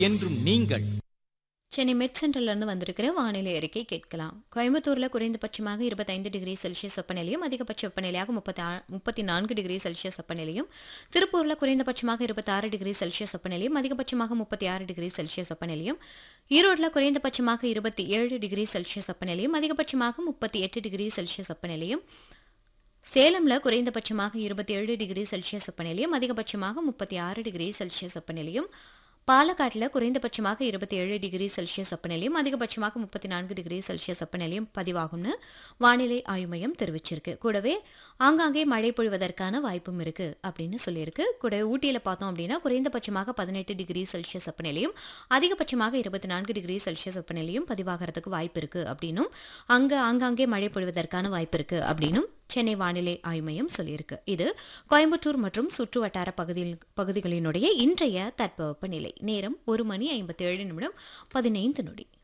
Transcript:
என்றும் நீங்கள் சென்னை மெட் சென்டர்லேருந்து வந்திருக்கிற வானிலை அறிக்கை கேட்கலாம் கோயம்புத்தூரில் குறைந்தபட்சமாக இருபத்தைந்து டிகிரி செல்சியஸ் வெப்பநிலையும் அதிகபட்ச வெப்பநிலையாக முப்பத்தி முப்பத்தி நான்கு டிகிரி செல்சியஸ் வெப்பநிலையும் திருப்பூரில் குறைந்தபட்சமாக இருபத்தாறு டிகிரி செல்சியஸ் வெப்பநிலையும் அதிகபட்சமாக முப்பத்தி ஆறு டிகிரி செல்சியஸ் வெப்பநிலையும் ஈரோட்டில் குறைந்தபட்சமாக இருபத்தி ஏழு டிகிரி செல்சியஸ் வெப்பநிலையும் அதிகபட்சமாக முப்பத்தி எட்டு டிகிரி செல்சியஸ் வெப்பநிலையும் சேலம்ல குறைந்தபட்சமாக இருபத்தி ஏழு டிகிரி செல்சியஸ் வெப்பநிலையும் அதிகபட்சமாக முப்பத்தி ஆறு டிகிரி செல்சியஸ் வெப்பநிலையும் பாலக்காட்டில் குறைந்தபட்சமாக இருபத்தி ஏழு டிகிரி செல்சியஸ் வெப்பநிலையும் அதிகபட்சமாக முப்பத்தி நான்கு டிகிரி செல்சியஸ் வெப்பநிலையும் பதிவாகும்னு வானிலை ஆய்வு மையம் தெரிவிச்சிருக்கு கூடவே ஆங்காங்கே மழை பொழிவதற்கான வாய்ப்பும் இருக்கு அப்படின்னு சொல்லியிருக்கு கூடவே ஊட்டியில் பார்த்தோம் அப்படின்னா குறைந்தபட்சமாக பதினெட்டு டிகிரி செல்சியஸ் வெப்பநிலையும் அதிகபட்சமாக இருபத்தி நான்கு டிகிரி செல்சியஸ் வெப்பநிலையும் பதிவாகிறதுக்கு வாய்ப்பு இருக்கு அப்படின்னும் அங்க ஆங்காங்கே மழை பொழிவதற்கான வாய்ப்பு இருக்கு அப்படின்னும் சென்னை வானிலை ஆய்வு மையம் சொல்லியிருக்கு இது கோயம்புத்தூர் மற்றும் சுற்று வட்டார பகுதியில் பகுதிகளினுடைய இன்றைய தட்பவெப்ப நிலை நேரம் ஒரு மணி ஐம்பத்தி ஏழு நிமிடம் பதினைந்து நொடி